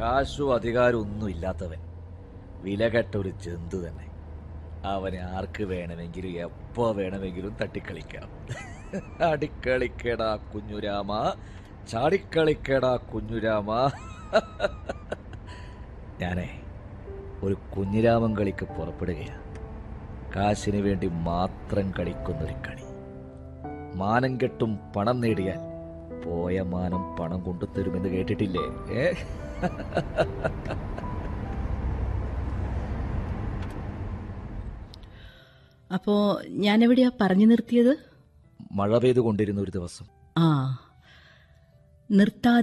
കാശോ അധികാരവും ഒന്നും ഇല്ലാത്തവൻ വിലകെട്ട ഒരു ജന്തു തന്നെ അവനെ ആർക്ക് വേണമെങ്കിലും എപ്പോ വേണമെങ്കിലും തട്ടിക്കളിക്കാം അടിക്കളിക്കടാ കുഞ്ഞുരാമ ചാടിക്കളിക്കടാ കുഞ്ഞുരാമ ഞാനേ ഒരു കുഞ്ഞിരാമൻ കളിക്ക് പുറപ്പെടുകയാണ് കാശിന് വേണ്ടി മാത്രം കളിക്കുന്നൊരു കളി മാനം കെട്ടും പണം നേടിയാൽ പോയ മാനം പണം കൊണ്ടു തരുമെന്ന് കേട്ടിട്ടില്ലേ ഏ അപ്പോ ഞാൻ എവിടെയാ പറഞ്ഞു നിർത്തിയത് മഴ പെയ്തുകൊണ്ടിരുന്ന ഒരു ദിവസം ആ നിർത്താതെ